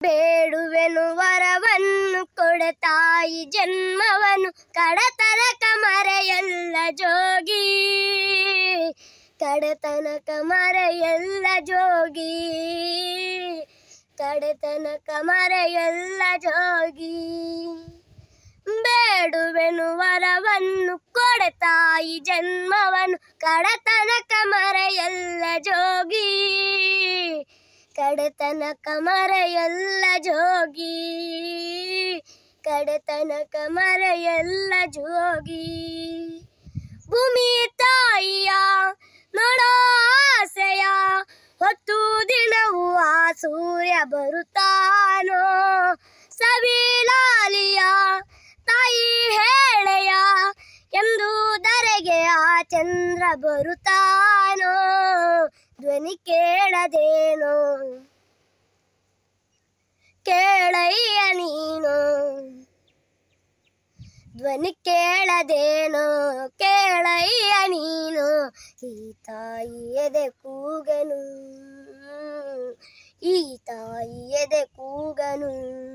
ಬೇಡುವೆನು ವರವನ್ನು ಕೊಡೆ ತಾಯಿ ಜನ್ಮವನ್ನು ಕಡತನಕ ಮರೆಯಲ್ಲ ಜೋಗಿ ಕಡತನಕ ಮರೆಯಲ್ಲ ಜೋಗಿ ಕಡತನಕ ಮರೆಯಲ್ಲ ಜೋಗಿ ಬೇಡುವೆನು ವರವನ್ನು ಕೊಡೆ ತಾಯಿ ಜನ್ಮವನ್ನು ಕಡತನಕ ಮರೆಯಲ್ಲ ಜೋಗಿ ಕಡತನಕ ಮರೆಯಲ್ಲ ಜೋಗಿ ಕಡತನಕ ಮರೆಯಲ್ಲ ಜೋಗಿ ಭೂಮಿ ತಾಯಿಯ ನೋಡೋ ಆಸೆಯ ಹೊತ್ತು ದಿನವೂ ಆ ಸೂರ್ಯ ಬರುತ್ತಾನೋ ಸವಿಲಾಲಿಯ ತಾಯಿ ಹೇಳೆಯ ಎಂದು ಧರೆಗೆ ಆ ಚಂದ್ರ ಬರುತ್ತಾನೋ ಧ್ವನಿ ಕೇಳದೇನೋ ಕೇಳಯ್ಯ ನೀನು ಧ್ವನಿ ಕೇಳದೇನೋ ಕೇಳಯ್ಯ ನೀನು ಈ ತಾಯಿ ಎದೆ ಕೂಗನು ಈ ತಾಯಿ ಎದೆ ಕೂಗನು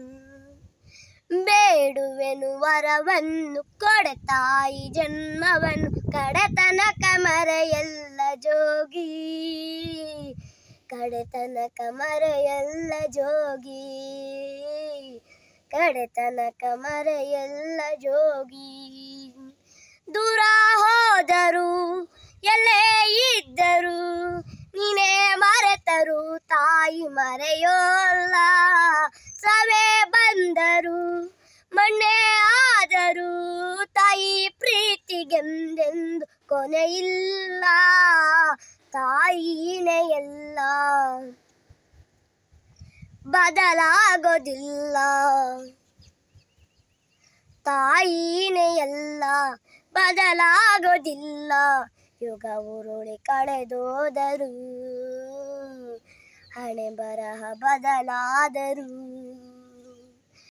ಬೇಡುವೆನು ವರವನ್ನು ಕೊಡೆ ತಾಯಿ ಜನ್ಮವನ್ನು ಕಡೆತನಕ ಮರೆಯಲ್ಲ ಜೋಗಿ ಕಡೆತನಕ ಮರೆಯಲ್ಲ ಜೋಗಿ ಕಡೆತನಕ ಮರೆಯಲ್ಲ ಜೋಗಿ ದೂರ ಹೋದರು ಎಲ್ಲೇ ಇದ್ದರು ನೀನೇ ಮರೆತರು ತಾಯಿ ಮರೆಯೋಲ್ಲ ಸವೆ ಬಂದರು ಮಣ್ಣೆ ಆದರು ತಾಯಿ ಪ್ರೀತಿಗೆಂದೆಂದು ಕೊನೆಯಿಲ್ಲ ತಾಯಿನೇ ಎಲ್ಲ ಬದಲಾಗೋದಿಲ್ಲ ತಾಯಿನೇ ಎಲ್ಲ ಬದಲಾಗೋದಿಲ್ಲ ಯುಗ ಉರುಳಿ ಕಳೆದೋದರು ಹಣೆ ಬರಹ ಬದಲಾದರು